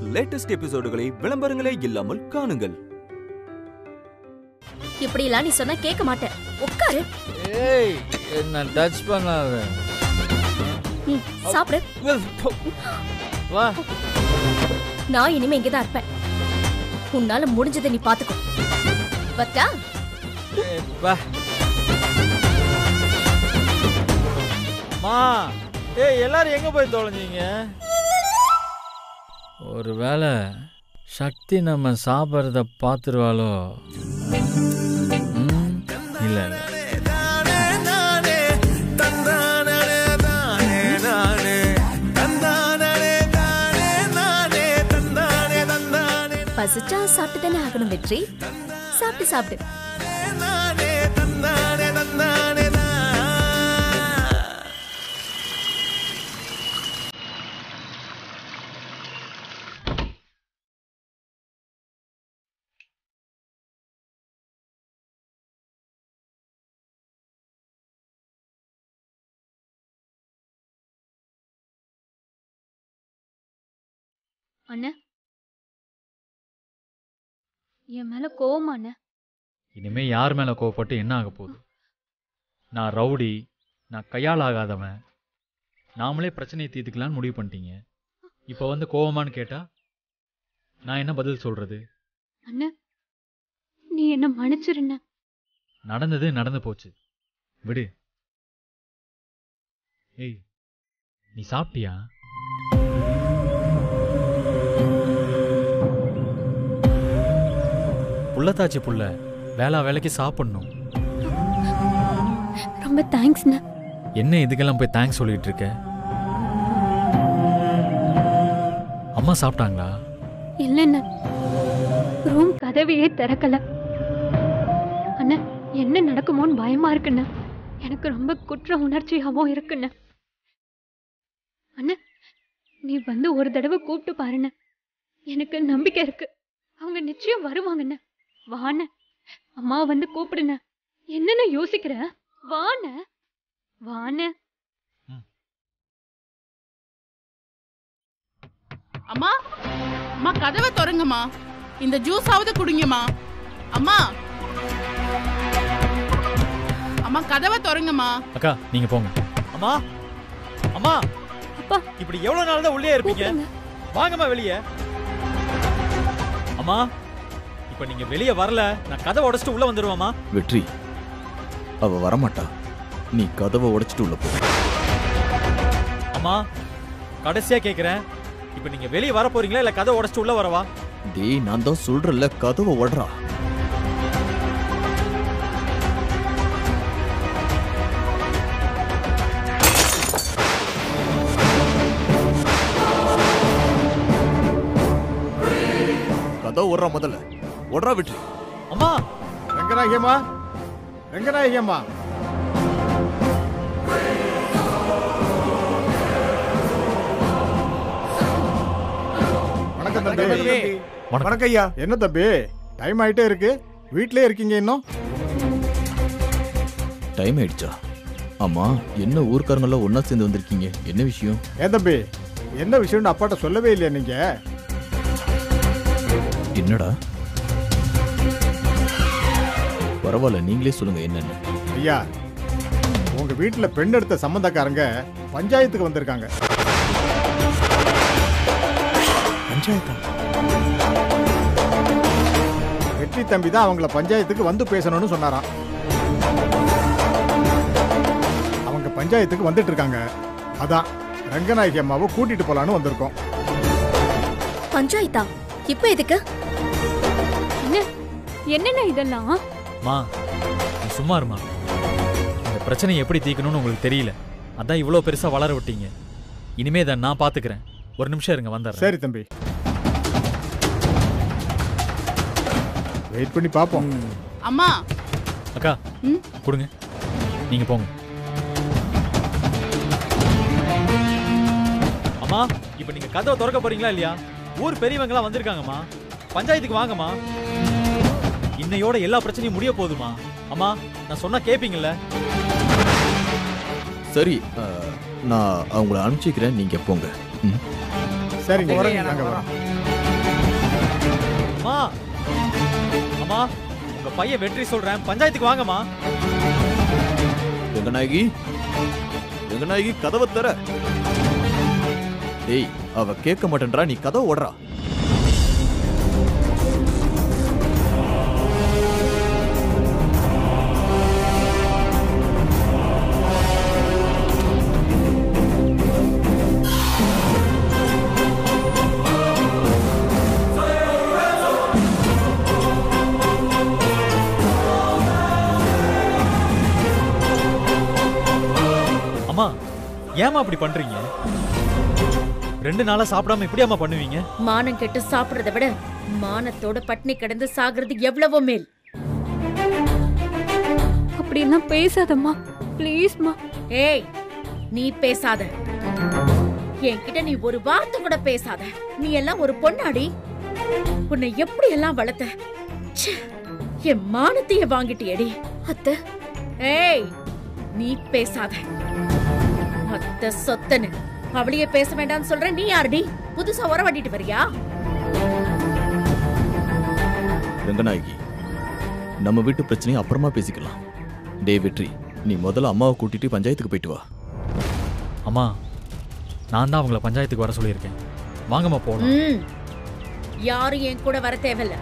Latest எபிசோடுகளை விளம்பரங்களே இல்லாமல் காணுங்கள் இப்படி எல்லாம் நீ சொன்னா கேட்க மாட்டேன் உட்காரு ஏய் என்ன டச் பண்ணாத ம், சாப்பிடு வா நான் இனிமே இங்கதான் இருப்பேன் உன்னால முடிஞ்சதை நீ பாத்துக்கோ வத்தா ஏய், வா மா ஏய் எல்லாரும் எங்க போய் தொலைஞ்சீங்க ஒருவேளை சக்தி நம்ம சாப்பிட்றத பார்த்துருவாளோ ம், இல்ல இல்ல பசிச்சா சாப்பிட்டு தானே ஆகணும் வெற்றி சாப்பிட்டு சாப்பிடு அண்ணே என் மேல கோவமா அண்ணே இனிமே யார் மேல கோவப்பட்டு என்ன ஆக போகுது நான் ரவுடி நான் கையால் ஆகாதவன் நாமளே பிரச்சனையை தீர்த்துக்கலான்னு முடிவு பண்ணிட்டீங்க இப்போ வந்து கோவமான்னு கேட்டா நான் என்ன பதில் சொல்றது அண்ணே நீ என்ன மன்னிச்சிருண்ண நடந்தது நடந்து போச்சு விடு ஏய் நீ சாப்பிட்டியா புள்ளத்தாச்சி புள்ள வேளா வேலைக்கு சாப்பிடணும் ரொம்ப தேங்க்ஸ்ண்ணே என்ன இதுக்கெல்லாம் போய் தேங்க்ஸ் சொல்லிட்டு இருக்க அம்மா சாப்பிட்டாங்களா இல்லைண்ணே ரூம் கதவையே திறக்கல அண்ணே என்ன நடக்குமோன்னு பயமா இருக்குண்ணே எனக்கு ரொம்ப குற்ற உணர்ச்சியாவும் இருக்குண்ணே அண்ணே நீ வந்து ஒரு தடவை கூப்பிட்டு பாருண்ணே எனக்கு நம்பிக்கை இருக்கு அவங்க நிச்சயம் வருவாங்கண்ணே வாண்ணே அம்மா வந்து கூப்பிடுண்ண என்னென்ன யோசிக்கிற வாண்ணே வாண்ணே அம்மா அம்மா கதவை திறங்கம்மா இந்த ஜூஸாவது குடிங்கம்மா அம்மா அம்மா கதவை திறங்கம்மா அக்கா நீங்க போங்க அம்மா அம்மா அப்பா. இப்படி எவ்வளவு நாள் தான் உள்ளே இருப்பீங்க கூப்பிடுங்க. வாங்கம்மா வெளியே அம்மா இப்ப நீங்க வெளியே வரல நான் கதவை உடைச்சிட்டு உள்ள வந்துருவாமா வெற்றி அவ வரமாட்டா நீ கதவை உடைச்சிட்டு உள்ள போ அம்மா கடைசியா கேக்குறேன் இப்ப நீங்க வெளியே வர போறீங்களா இல்ல கதவை உடைச்சிட்டு உள்ள வரவா டேய் நான் தான் சொல்றேன்ல கதவை உடறா கதவை உடறா முதல்ல உடறா வெற்றி அம்மா ரங்கநாயகியம்மா ரங்கநாயகியம்மா வணக்கம் தம்பி வணக்கம். வணக்கம் ஐயா என்ன தம்பி டைம் ஆயிட்டே இருக்கு வீட்லயே இருக்கீங்க இன்னும் டைம் ஆயிடுச்சா ஆமா என்ன ஊர்க்காரங்கெல்லாம் ஒண்ணா சேர்ந்து வந்திருக்கீங்க என்ன விஷயம் ஏன் தம்பி என்ன விஷயம்னு அப்பாட்ட சொல்லவே இல்லையா நீங்க என்னடா பரவாயில்ல நீங்களே சொல்லுங்க என்னன்னு ஐயா உங்க வீட்டுல பெண் எடுத்த சம்பந்தக்காரங்க பஞ்சாயத்துக்கு வந்திருக்காங்க பஞ்சாயத்தா வெற்றி தம்பி தான் அவங்கள பஞ்சாயத்துக்கு வந்து பேசணும்னு சொன்னாராம் அவங்க பஞ்சாயத்துக்கு வந்துட்டு இருக்காங்க அதான் ரங்கநாயகி அம்மாவை கூட்டிட்டு போலான்னு வந்திருக்கோம் பஞ்சாயத்தா இப்ப எதுக்கு என்ன என்னென்ன இதெல்லாம் மா நீ சும்மா இருமா இந்த பிரச்சனையை எப்படி தீர்க்கணும்னு உங்களுக்கு தெரியல அதான் இவ்வளோ பெருசா வளர விட்டீங்க இனிமே இதை நான் பாத்துக்கிறேன் ஒரு நிமிஷம் இருங்க வந்துடுறேன் சரி தம்பி வெயிட் பண்ணி பார்ப்போம் அம்மா அக்கா ம்? கொடுங்க நீங்க போங்க அம்மா இப்போ நீங்க கதவை திறக்க போறீங்களா இல்லையா ஊர் பெரியவங்கலாம் வந்திருக்காங்கம்மா பஞ்சாயத்துக்கு வாங்கம்மா இன்னையோட எல்லா பிரச்சனையும் முடிய போகுதுமா அம்மா நான் சொன்னா கேப்பீங்கல்ல சரி அஹ், நான் அவங்கள அனுப்பிச்சிக்கிறேன் நீங்க போங்க ம் சரிங்க நாங்க வரோம் அம்மா அம்மா உங்க பையன் வெற்றி சொல்றேன் பஞ்சாயத்துக்கு வாங்கம்மா ரங்கநாயகி ரங்கநாயகி கதவை தர டேய் அவ கேட்க மாட்டேன்றா நீ கதவை ஓடுறா அம்மா ஏமா அப்படி பண்றீங்க ரெண்டு நாளா சாப்பிடாம இப்படியாம்மா பண்ணுவீங்க மானம் கெட்டு சாப்பிடுறத விட மானத்தோட பட்னி கிடந்து சாகுறது எவ்வளவோ மேல் அப்படியெல்லாம் பேசாதம்மா ப்ளீஸ்மா ஏய் நீ பேசாத என்கிட்ட நீ ஒரு வார்த்தை கூட பேசாத நீ எல்லாம் ஒரு பொண்ணாடி உன்னை எப்படி எல்லாம் வளர்த்த ச்சே, என் மானத்தைய வாங்கிட்டியடி அத்த ஏய் நீ பேசாத அத்த சொத்தனு அவளையே பேச வேண்டாம்னு சொல்ற நீ யாருடி புதுசா உறவாடிட்டு வரியா ரங்கநாயகி நம்ம வீட்டு பிரச்சனையை அப்புறமா பேசிக்கலாம் டேய் வெற்றி நீ முதல்ல அம்மாவை கூட்டிட்டு பஞ்சாயத்துக்கு போயிட்டு வா அம்மா நான் தான் அவங்கள பஞ்சாயத்துக்கு வர சொல்லியிருக்கேன் வாங்கம்மா போகலாம் ம் யாரும் என் கூட வர தேவையில்ல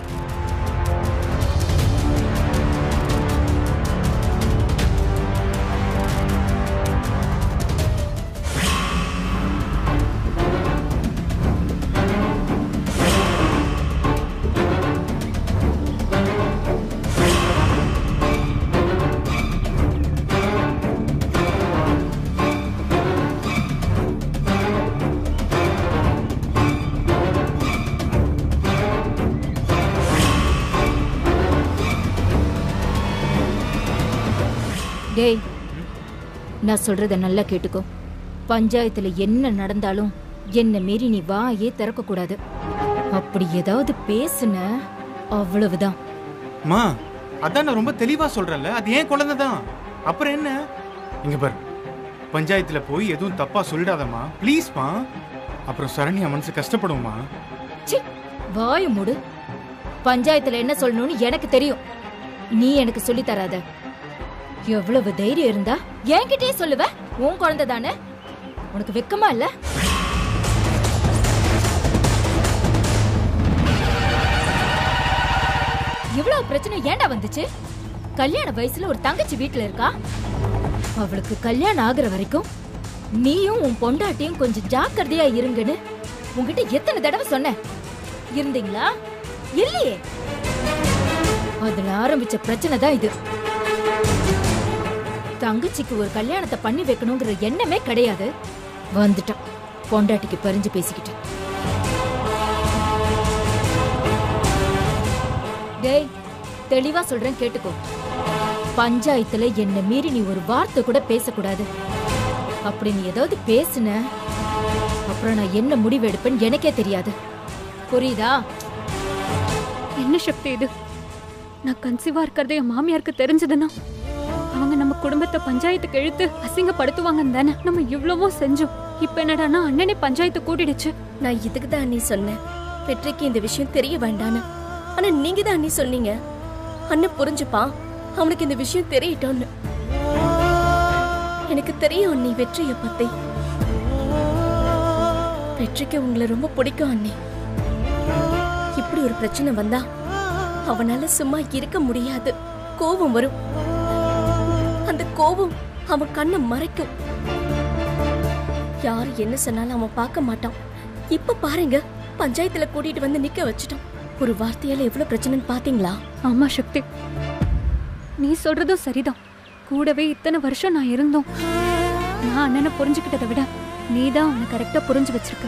டேய் நான் சொல்றத நல்லா கேட்டுக்கோ பஞ்சாயத்துல என்ன நடந்தாலும் என்ன மீறி நீ வாயே திறக்க கூடாது அப்படி ஏதாவது பேசுன அவ்வளவுதான் மா அதான் நான் ரொம்ப தெளிவா சொல்றேன்ல அது ஏன் குழந்தை தான் அப்புறம் என்ன இங்க பாரு பஞ்சாயத்துல போய் எதுவும் தப்பா சொல்லிடாதம்மா ப்ளீஸ்மா அப்புறம் சரண்யா மனசு கஷ்டப்படுமா சி வாய மூடு பஞ்சாயத்துல என்ன சொல்லணும்னு எனக்கு தெரியும் நீ எனக்கு சொல்லி தராத எவ்வளவு தைரியம் இருந்தா என்கிட்டயே சொல்லுவ உன் குழந்தை தானே உனக்கு வெக்கமா இல்ல இவ்வளவு பிரச்சனை ஏன்டா வந்துச்சு கல்யாண வயசுல ஒரு தங்கச்சி வீட்ல இருக்கா அவளுக்கு கல்யாணம் ஆகுற வரைக்கும் நீயும் உன் பொண்டாட்டியும் கொஞ்சம் ஜாக்கிரதையா இருங்கன்னு உன்கிட்ட எத்தனை தடவை சொன்னேன் இருந்தீங்களா இல்லையே அதுல ஆரம்பிச்ச பிரச்சனை தான் இது தங்கச்சிக்கு ஒரு கல்யாணத்தை பண்ணி வைக்கணுங்கிற எண்ணமே கிடையாது வந்துட்டான் பொண்டாட்டிக்கு பறிஞ்சு பேசிக்கிட்டு டேய் தெளிவா சொல்றேன் கேட்டுக்கோ பஞ்சாயத்துல என்ன மீறி நீ ஒரு வார்த்தை கூட பேசக்கூடாது அப்படி நீ ஏதாவது பேசுன அப்புறம் நான் என்ன முடிவு எடுப்பேன்னு எனக்கே தெரியாது புரியுதா என்ன சக்தி இது நான் கன்சீவா இருக்கிறது என் மாமியாருக்கு தெரிஞ்சதுன்னா அவங்க நம்ம குடும்பத்தை பஞ்சாயத்துக்கு இழுத்து அசிங்கப்படுத்துவாங்கன்னு தானே நம்ம இவ்வளவோ செஞ்சோம் இப்ப என்னடான்னா அண்ணனே பஞ்சாயத்து கூட்டிடுச்சு நான் இதுக்கு தான் அண்ணி சொன்னேன் வெற்றிக்கு இந்த விஷயம் தெரிய வேண்டான்னு ஆனா நீங்க தான் அண்ணி சொன்னீங்க அண்ணன் புரிஞ்சுப்பான் அவனுக்கு இந்த விஷயம் தெரியட்டும்னு எனக்கு தெரியும் அண்ணி வெற்றிய பத்தி வெற்றிக்கு உங்களை ரொம்ப பிடிக்கும் அண்ணி இப்படி ஒரு பிரச்சனை வந்தா அவனால சும்மா இருக்க முடியாது கோபம் வரும் அந்த கோபம் அவன் கண்ணை மறைக்கும் யார் என்ன சொன்னாலும் அவன் பார்க்க மாட்டான் இப்ப பாருங்க பஞ்சாயத்துல கூட்டிட்டு வந்து நிக்க வச்சுட்டான் ஒரு வார்த்தையால எவ்வளவு பிரச்சனைன்னு பாத்தீங்களா ஆமா சக்தி நீ சொல்றதும் சரிதான் கூடவே இத்தனை வருஷம் நான் இருந்தோம் நான் அண்ணனை புரிஞ்சுக்கிட்டதை விட நீ தான் அவனை கரெக்டா புரிஞ்சு வச்சிருக்க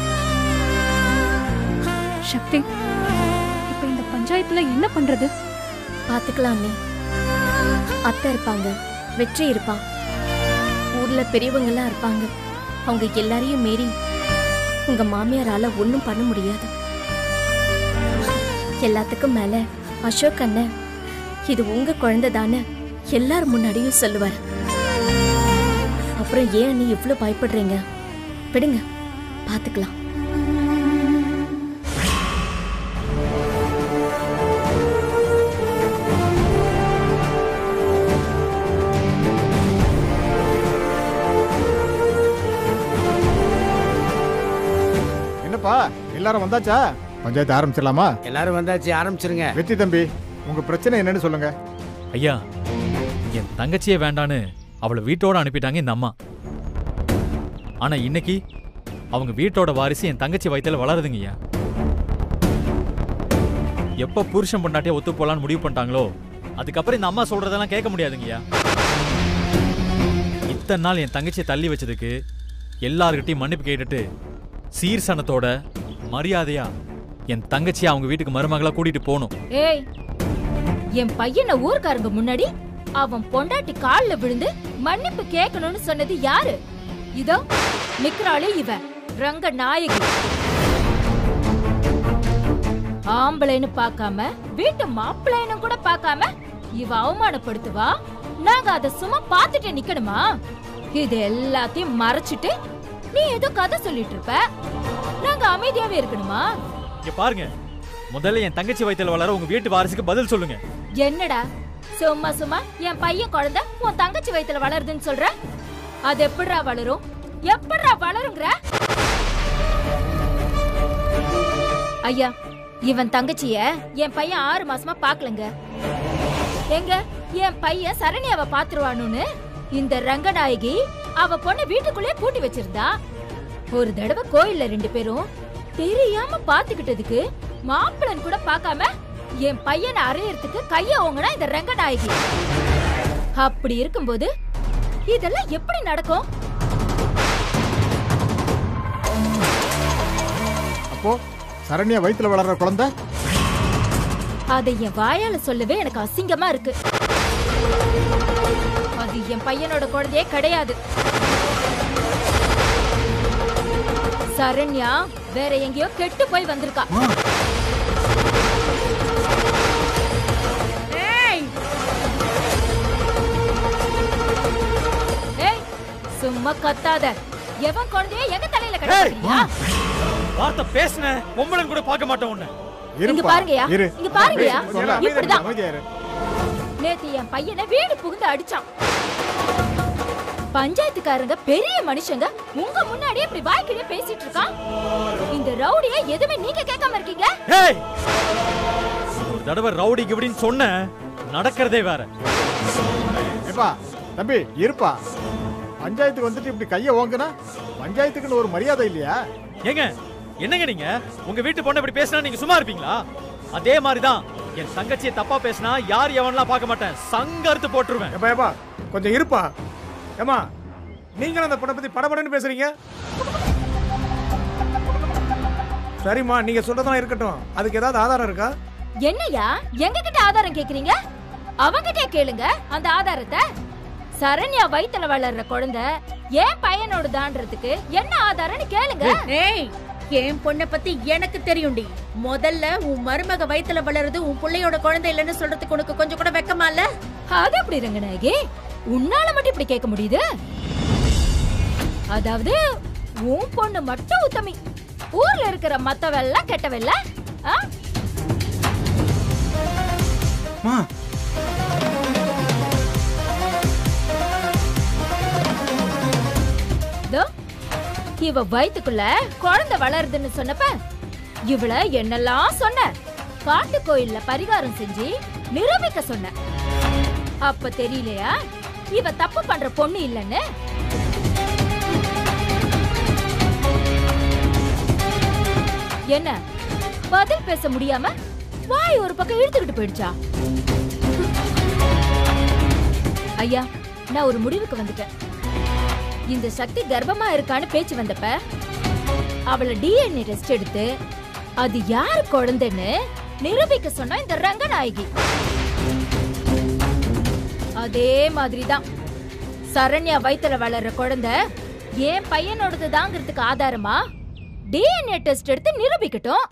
சக்தி இப்ப இந்த பஞ்சாயத்துல என்ன பண்றது பாத்துக்கலாம் நீ அத்தை இருப்பாங்க வெற்றி இருப்பான் ஊர்ல பெரியவங்க எல்லாம் இருப்பாங்க அவங்க எல்லாரையும் மீறி உங்க மாமியாரால ஒண்ணும் பண்ண முடியாது எல்லாத்துக்கும் மேல அசோக் அண்ணன் இது உங்க குழந்தை தானே எல்லாரும் முன்னாடியும் சொல்லுவார் அப்புறம் ஏன் நீ இவ்ளோ பயப்படுறீங்க விடுங்க பாத்துக்கலாம் எல்லாரும் வந்தாச்சா பஞ்சாயத்து ஆரம்பிச்சிடலாமா எல்லாரும் வந்தாச்சு ஆரம்பிச்சிருங்க வெற்றி தம்பி உங்க பிரச்சனை என்னன்னு சொல்லுங்க ஐயா என் தங்கச்சியே வேண்டான்னு அவளை வீட்டோட அனுப்பிட்டாங்க இந்த அம்மா ஆனா இன்னைக்கு அவங்க வீட்டோட வாரிசு என் தங்கச்சி வயித்துல வளருதுங்க ஐயா எப்ப புருஷன் பொண்டாட்டிய ஒத்து போலான்னு முடிவு பண்ணிட்டாங்களோ அதுக்கப்புறம் இந்த அம்மா சொல்றதெல்லாம் கேட்க முடியாதுங்கய்யா இத்தனை நாள் என் தங்கச்சியை தள்ளி வச்சதுக்கு எல்லார்கிட்டயும் மன்னிப்பு கேட்டுட்டு சீர்சனத்தோட மரியாதையா என் தங்கச்சியை அவங்க வீட்டுக்கு மருமகளா கூட்டிட்டு போகணும் ஏய் என் பையனை ஊர்க்காரங்க முன்னாடி அவன் பொண்டாட்டி கால்ல விழுந்து மன்னிப்பு கேட்கணும்னு சொன்னது யாரு இதோ நிக்கிறாளே இவ ரங்க நாயகி ஆம்பளைன்னு பார்க்காம வீட்டு மாப்பிள்ளைன்னு கூட பார்க்காம இவ அவமானப்படுத்துவா நாங்க அத சும்மா பார்த்துட்டு நிக்கணுமா இது எல்லாத்தையும் மறைச்சிட்டு நீ ஏதோ கதை சொல்லிட்டு இருப்ப நாங்க அமைதியாவே இருக்கணுமா இங்க பாருங்க முதல்ல என் தங்கச்சி வயித்துல வளர உங்க வீட்டு வாரிசுக்கு பதில் சொல்லுங்க என்னடா சும்மா சும்மா என் பையன் குழந்தை உன் தங்கச்சி வயித்துல வளருதுன்னு சொல்ற அது எப்படிடா வளரும் எப்படிடா வளருங்கிற ஐயா இவன் தங்கச்சிய என் பையன் ஆறு மாசமா பாக்கலங்க எங்க என் பையன் சரணியாவ பாத்துருவானுன்னு இந்த ரங்கநாயகி அவ பொண்ணு வீட்டுக்குள்ளே பூட்டி வச்சிருந்தா ஒரு தடவை கோயில்ல ரெண்டு பேரும் தெரியாம பாத்துக்கிட்டதுக்கு மாப்பிள்ளன் கூட பார்க்காம என் பையனை அறையறதுக்கு கைய ஓங்கினா இந்த ரங்கநாயகி அப்படி இருக்கும்போது இதெல்லாம் எப்படி நடக்கும் அப்போ சரண்யா வயித்துல வளர்ற குழந்தை அதை என் வாயால சொல்லவே எனக்கு அசிங்கமா இருக்கு அது என் பையனோட குழந்தையே கிடையாது சரண்யா வேற எங்கேயோ கெட்டு போய் வந்திருக்கா ஏய் ஏய் சும்மா கத்தாத எவன் குழந்தைய எங்க தலையில கட்டுறியா வார்த்தை பேசுன பொம்பளன் கூட பார்க்க மாட்டேன் உன்னை இங்க பாருங்கயா இரு. இங்க பாருங்கயா சொல்ல, இப்படிதான் அமைதியா இரு. நேத்து என் பையனை வீடு புகுந்து அடிச்சான் பஞ்சாயத்துக்காரங்க பெரிய மனுஷங்க உங்க முன்னாடியே இப்படி வாய்க்கிட்டே பேசிட்டு இருக்கான் இந்த ரவுடிய எதுவுமே நீங்க கேட்காம இருக்கீங்க ஏய் ஒரு தடவை ரவுடி கிவடின்னு சொன்ன நடக்கிறதே வேற ஏப்பா தம்பி இருப்பா பஞ்சாயத்துக்கு வந்துட்டு இப்படி கையை ஓங்குனா பஞ்சாயத்துக்குன்னு ஒரு மரியாதை இல்லையா ஏங்க என்னங்க நீங்க உங்க வீட்டு பொண்ணை இப்படி பேசினா நீங்க சும்மா இருப்பீங்களா அதே மாதிரிதான் என் தங்கச்சியை தப்பா பேசினா யார் எவன்லாம் பார்க்க மாட்டேன் சங்க அறுத்து போட்டுருவேன் ஏப்பா ஏப்பா கொஞ்சம் இருப்பா ஏமா நீங்களும் அந்த பொண்ணை பத்தி படபடன்னு பேசுறீங்க சரிம்மா நீங்க சொல்றதெல்லாம் இருக்கட்டும் அதுக்கு ஏதாவது ஆதாரம் இருக்கா என்னையா எங்க கிட்ட ஆதாரம் கேக்குறீங்க அவங்கிட்டே கேளுங்க அந்த ஆதாரத்தை சரண்யா வயித்துல வளர்ற குழந்தை ஏன் பையனோடதான்றதுக்கு என்ன ஆதாரம்னு கேளுங்க ஏய் என் பொண்ணை பத்தி எனக்கு தெரியும்டி முதல்ல உன் மருமக வயித்துல வளருது உன் பிள்ளையோட குழந்தை இல்லைன்னு சொல்றதுக்கு உனக்கு கொஞ்சம் கூட வெக்கமா இல்ல அது எப்படி ரங்கநாயகி உன்னால மட்டும் இப்படி கேட்க முடியுது அதாவது உன் பொண்ணு மட்டும் உத்தமி ஊர்ல இருக்கிற மத்தவெல்லாம் கெட்டவெல்ல ஆ? மா இதோ, இவ வயித்துக்குள்ள குழந்தை வளருதுன்னு சொன்னப்ப இவள என்னெல்லாம் சொன்ன காட்டு கோயில்ல பரிகாரம் செஞ்சு நிரூபிக்க சொன்ன அப்ப தெரியலையா இவ தப்பு பண்ற பொண்ணு இல்லைன்னு என்ன பதில் பேச முடியாம வாய் ஒரு பக்கம் இழுத்துக்கிட்டு போயிடுச்சா ஐயா நான் ஒரு முடிவுக்கு வந்துட்டேன் இந்த சக்தி கர்ப்பமா இருக்கான்னு பேச்சு வந்தப்ப அவளை டிஎன்ஏ டெஸ்ட் எடுத்து அது யார் குழந்தைன்னு நிரூபிக்க சொன்னா இந்த ரங்கநாயகி அதே மாதிரிதான் சரண்யா வயித்துல வளர்ற குழந்தை என் பையனோடது தாங்கிறதுக்கு ஆதாரமா டிஎன்ஏ டெஸ்ட் எடுத்து நிரூபிக்கட்டும்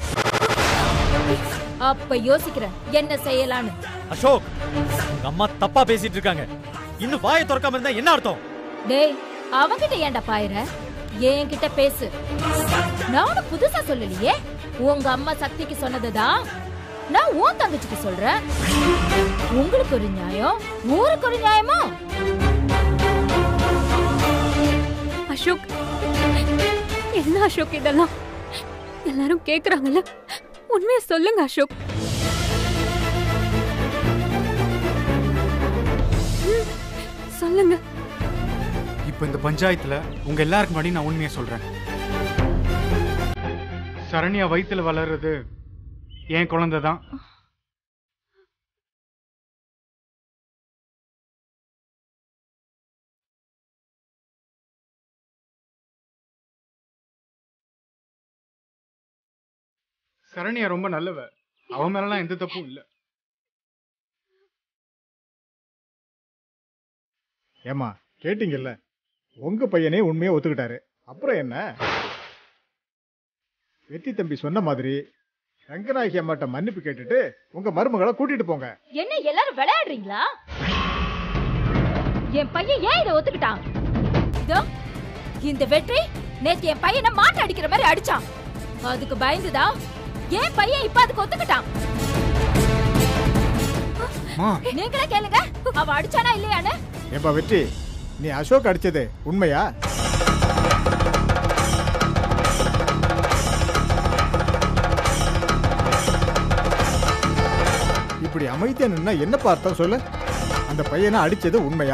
அப்ப யோசிக்கிறேன் என்ன செய்யலான்னு அசோக் உங்க அம்மா தப்பா பேசிட்டு இருக்காங்க இன்னும் வாயை திறக்காம இருந்தா என்ன அர்த்தம் டேய் அவங்கிட்ட ஏன்டா பாயிர என்கிட்ட பேசு நானும் புதுசா சொல்லலையே உங்க அம்மா சக்திக்கு சொன்னதுதான் நான் உன் தங்கச்சிக்கு சொல்றேன் உங்களுக்கு ஒரு நியாயம் ஊருக்கு ஒரு நியாயமா அசோக் என்ன அசோக் இதெல்லாம் எல்லாரும் கேக்குறாங்கல்ல உண்மையை சொல்லுங்க அசோக் ம், சொல்லுங்க இப்போ இந்த பஞ்சாயத்துல உங்க எல்லாருக்கு முன்னாடி நான் உண்மையை சொல்றேன் சரண்யா வயித்துல வளர்றது என் குழந்தை தான் சரண்யா ரொம்ப நல்லவ அவன் மேலாம் எந்த தப்பும் இல்ல ஏமா கேட்டீங்கல்ல உங்க பையனே உண்மையை ஒத்துக்கிட்டாரு அப்புறம் என்ன வெற்றி தம்பி சொன்ன மாதிரி ரங்கநாயகி அம்மாட்ட மன்னிப்பு கேட்டுட்டு உங்க மருமகளை கூட்டிட்டு போங்க என்ன எல்லாரும் விளையாடுறீங்களா என் பையன் ஏன் இதை ஒத்துக்கிட்டான் இதோ இந்த வெற்றி நேத்து என் பையனை மாட்டு அடிக்கிற மாதிரி அடிச்சான் அதுக்கு பயந்துதான் என் பையன் இப்ப அதுக்கு ஒத்துக்கிட்டான் அம்மா நீங்களே கேளுங்க அவ அடிச்சானா இல்லையான்னு ஏப்பா வெற்றி நீ அசோக் அடிச்சது உண்மையா இப்படி அமைதியா நின்னா என்ன பார்த்தோம் சொல்லு அந்த பையனை அடிச்சது உண்மையா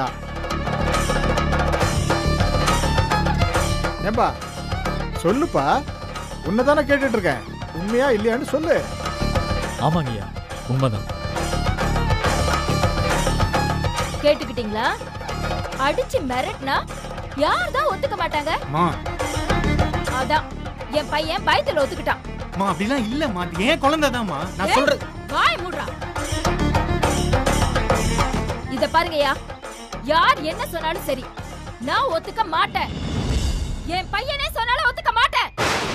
ஏம்பா சொல்லுப்பா உன்னதானே கேட்டுட்டு இருக்கேன் உண்மையா இல்லையான்னு சொல்லு ஆமாங்கய்யா உண்மைதான் கேட்டுக்கிட்டீங்களா அடிச்சு மிரட்டினா யார் தான் ஒத்துக்க மாட்டாங்க அம்மா அதான் என் பையன் பயத்துல ஒத்துக்கிட்டான் அம்மா அப்படிலாம் இல்லம்மா அது ஏன் குழந்தை தான்மா நான் ஏய், சொல்றது வாய் மூடுறா இத பாருங்கய்யா யார் என்ன சொன்னாலும் சரி நான் ஒத்துக்க மாட்டேன் என் பையனே சொன்னாலும் ஒத்துக்க மாட்டேன்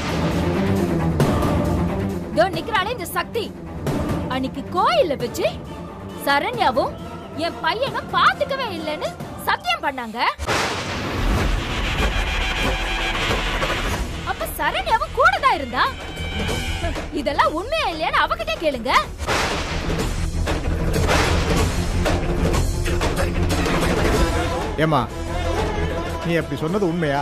இதோ நிக்கிறாளே இந்த சக்தி அன்னைக்கு கோயில்ல வச்சு சரண்யாவும் என் பையனும் பாத்துக்கவே இல்லைன்னு சத்தியம் பண்ணாங்க அப்ப சரண்யாவும் கூட தான் இருந்தா இதெல்லாம் உண்மையா இல்லையான்னு அவகிட்ட கேளுங்க ஏமா நீ அப்படி சொன்னது உண்மையா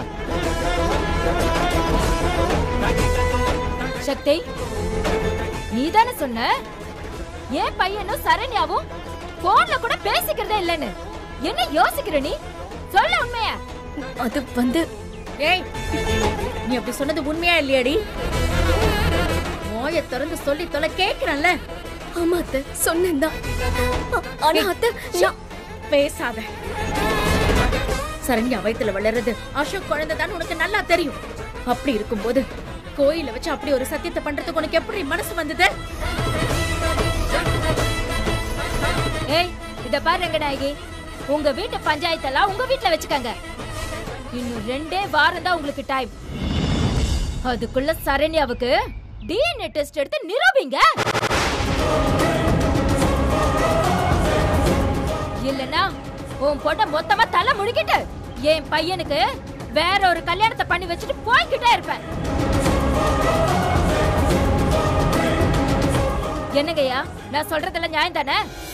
சக்தி நீ தானே சொன்ன என் பையனும் சரண்யாவும் போன்ல கூட பேசிக்கிறதே இல்லைன்னு என்ன யோசிக்கிற நீ சொல்ல உண்மையா அது வந்து ஏய் நீ அப்படி சொன்னது உண்மையா இல்லையாடி மோய திறந்து சொல்லி தொலை கேக்குறேன்ல ஆமா அத்தை சொன்னேன் தான் ஆனா அத்தை நான் பேசாத சரண்யா வயித்துல வளர்றது அசோக் குழந்தை தான் உனக்கு நல்லா தெரியும் அப்படி இருக்கும்போது கோயில வச்சு அப்படி ஒரு சத்தியத்தை பண்றதுக்கு உனக்கு எப்படி மனசு வந்தது ஏய் இத பாரு ரங்கநாயகி உங்க வீட்டு பஞ்சாயத்தெல்லாம் உங்க வீட்ல வச்சுக்கங்க இன்னும் ரெண்டே வாரம் தான் உங்களுக்கு டைம் அதுக்குள்ள சரண்யாவுக்கு டிஎன்ஏ டெஸ்ட் எடுத்து நிரூபிங்க இல்லனா உன் பொண்ண மொத்தமா தலை முழுக்கிட்டு என் பையனுக்கு வேற ஒரு கல்யாணத்தை பண்ணி வச்சுட்டு போய்கிட்டே இருப்பேன் என்னங்கய்யா நான் சொல்றதெல்லாம் நியாயம் தானே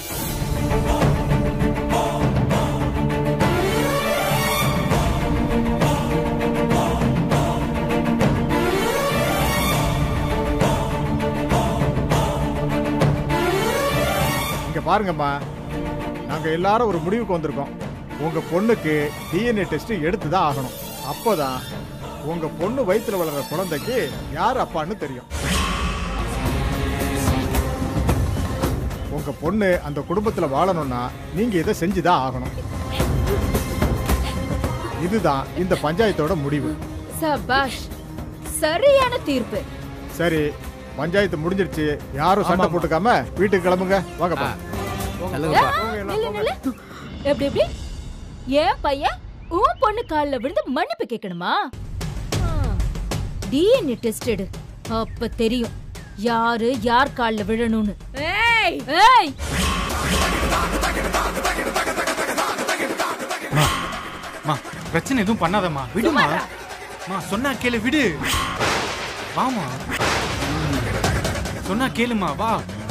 இங்க பாருங்கம்மா நாங்க எல்லாரும் ஒரு முடிவுக்கு வந்திருக்கோம் உங்க பொண்ணுக்கு டிஎன்ஏ டெஸ்ட் எடுத்து தான் ஆகணும் அப்போதான் உங்க பொண்ணு வயித்துல வளர்ற குழந்தைக்கு யார் அப்பான்னு தெரியும் உங்க பொண்ணு அந்த குடும்பத்துல வாழணும்னா நீங்க இதை செஞ்சுதான் ஆகணும் இதுதான் இந்த பஞ்சாயத்தோட முடிவு சபாஷ் சரியான தீர்ப்பு சரி பஞ்சாயத்து முடிஞ்சிருச்சு யாரும் சண்டை போட்டுக்காம வீட்டுக்கு கிளம்புங்க வாங்கப்பா நில்லு நில்லு எப்படி எப்படி ஏன் பையன் உன் பொண்ணு கால்ல விழுந்து மன்னிப்பு கேட்கணுமா டிஎன்ஏ டெஸ்ட் எடு அப்ப தெரியும் யாரு யார் கால்ல விழணும்னு ஏய் ஏய் மா பிரச்சனை எதுவும் பண்ணாதம்மா விடுமா மா சொன்னா கேளு விடு வாமா சொன்னா கேளுமா வா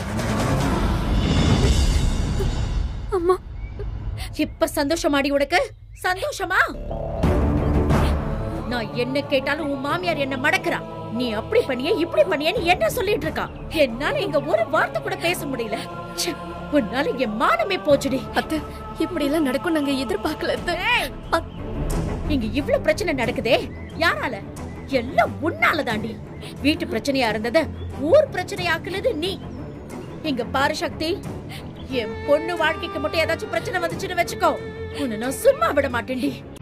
அம்மா இப்ப சந்தோஷமாடி உனக்கு சந்தோஷமா நான் என்ன கேட்டாலும் உன் மாமியார் என்ன மடக்குறா நீ அப்படி பண்ணிய இப்படி பண்ணியன்னு என்ன சொல்லிட்டு இருக்கா என்னால இங்க ஒரு வார்த்தை கூட பேச முடியல ச்சே, உன்னால என் மானமே போச்சுடி அத்தை இப்படி எல்லாம் நடக்கும் நாங்க எதிர்பார்க்கல அத்தை. அ- இங்க இவ்ளோ பிரச்சனை நடக்குதே யாரால எல்லாம் உன்னால தாண்டி வீட்டு பிரச்சனையா இருந்தத ஊர் பிரச்சனையாக்குனது நீ இங்க பாரு சக்தி என் பொண்ணு வாழ்க்கைக்கு மட்டும் ஏதாச்சும் பிரச்சனை வந்துச்சுன்னு வச்சுக்கோ உன்னை நான் சும்மா விட மாட்டேன்டி